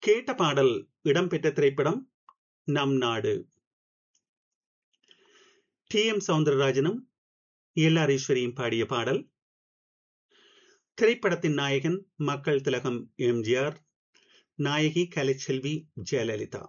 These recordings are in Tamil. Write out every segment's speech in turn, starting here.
கேட்ட பாடல் இடம்பெற்ற திரைப்படம் நம் நாடு டி எம் சவுந்தரராஜனும் எல் ஆர் ஈஸ்வரியும் பாடிய பாடல் திரைப்படத்தின் நாயகன் மக்கள் திலகம் எம்ஜிஆர் நாயகி கலைச்செல்வி ஜெயலலிதா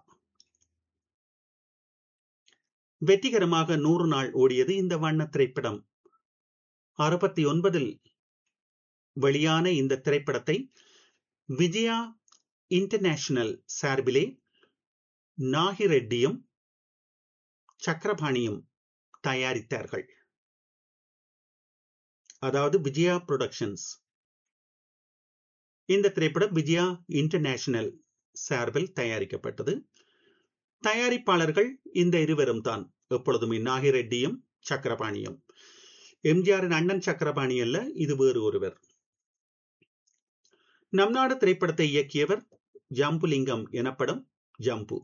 வெற்றிகரமாக நூறு நாள் ஓடியது இந்த வண்ண திரைப்படம் அறுபத்தி ஒன்பதில் வெளியான இந்த திரைப்படத்தை விஜயா இன்டர்நேஷனல் சார்பிலே நாகிரெட்டியும் சக்கரபாணியும் தயாரித்தார்கள் அதாவது விஜயா புரொடக்ஷன்ஸ் இந்த திரைப்படம் விஜயா இன்டர்நேஷனல் சார்பில் தயாரிக்கப்பட்டது தயாரிப்பாளர்கள் இந்த இருவரும் தான் எப்பொழுதுமே நாகிரெட்டியும் சக்கரபாணியும் எம்ஜிஆரின் அண்ணன் சக்கரபாணி அல்ல இது வேறு ஒருவர் நம் நாடு திரைப்படத்தை இயக்கியவர் ஜம்புலிங்கம் எனப்படும் ஜம்பு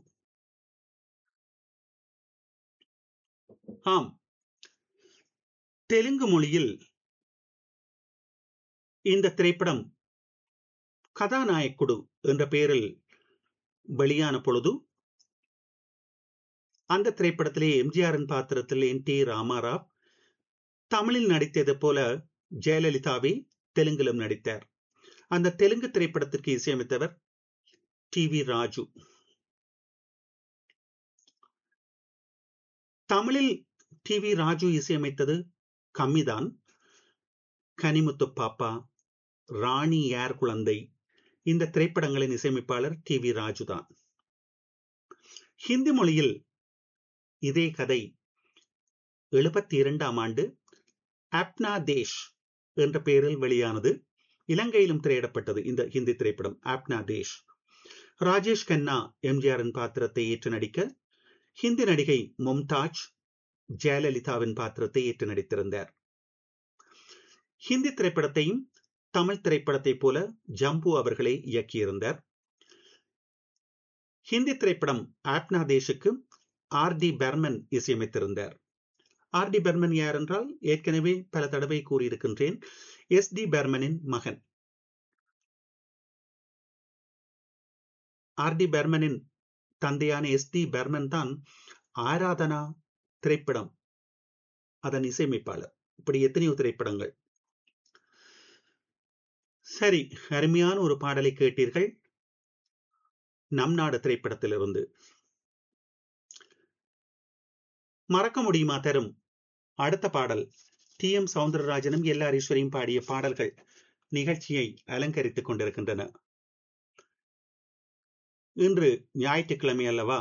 ஆம் தெலுங்கு மொழியில் இந்த திரைப்படம் கதாநாயக்குடு என்ற பெயரில் வெளியான பொழுது அந்த திரைப்படத்திலே எம்ஜிஆரின் பாத்திரத்தில் என் டி ராமாராவ் தமிழில் நடித்தது போல ஜெயலலிதாவே தெலுங்கிலும் நடித்தார் அந்த தெலுங்கு திரைப்படத்திற்கு இசையமைத்தவர் டி வி ராஜு தமிழில் டி வி ராஜு இசையமைத்தது கம்மிதான் கனிமுத்து பாப்பா ராணி யார் குழந்தை இந்த திரைப்படங்களின் இசையமைப்பாளர் டி வி ராஜு தான் ஹிந்தி மொழியில் இதே கதை எழுபத்தி இரண்டாம் ஆண்டு அப்னா தேஷ் என்ற பெயரில் வெளியானது இலங்கையிலும் திரையிடப்பட்டது இந்த ஹிந்தி திரைப்படம் ஆப்னா தேஷ் ராஜேஷ் கண்ணா எம்ஜிஆரின் பாத்திரத்தை ஏற்று நடிக்க ஹிந்தி நடிகை மும்தாஜ் ஜெயலலிதாவின் பாத்திரத்தை ஏற்று நடித்திருந்தார் ஹிந்தி திரைப்படத்தையும் தமிழ் திரைப்படத்தை போல ஜம்பு அவர்களே இயக்கியிருந்தார் ஹிந்தி திரைப்படம் ஆப்னா தேஷுக்கு ஆர் டி பெர்மன் இசையமைத்திருந்தார் ஆர் டி பெர்மன் யார் என்றால் ஏற்கனவே பல தடவை கூறியிருக்கின்றேன் எஸ் டி பெர்மனின் மகன் ஆர் டி பெர்மனின் தந்தையான எஸ் டி பெர்மன் தான் ஆராதனா திரைப்படம் அதன் இசையமைப்பாளர் இப்படி எத்தனையோ திரைப்படங்கள் சரி அருமையான ஒரு பாடலை கேட்டீர்கள் நம் நாடு திரைப்படத்திலிருந்து மறக்க முடியுமா தரும் அடுத்த பாடல் டி எம் சவுந்தரராஜனும் எல் ஆர் ஈஸ்வரியும் பாடிய பாடல்கள் நிகழ்ச்சியை அலங்கரித்துக் கொண்டிருக்கின்றன இன்று ஞாயிற்றுக்கிழமை அல்லவா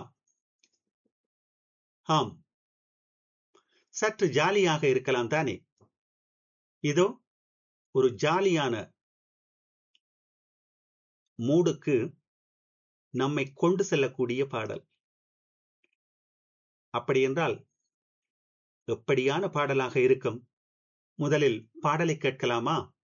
ஆம் சற்று ஜாலியாக இருக்கலாம் தானே இதோ ஒரு ஜாலியான மூடுக்கு நம்மை கொண்டு செல்லக்கூடிய பாடல் அப்படி என்றால் எப்படியான பாடலாக இருக்கும் முதலில் பாடலை கேட்கலாமா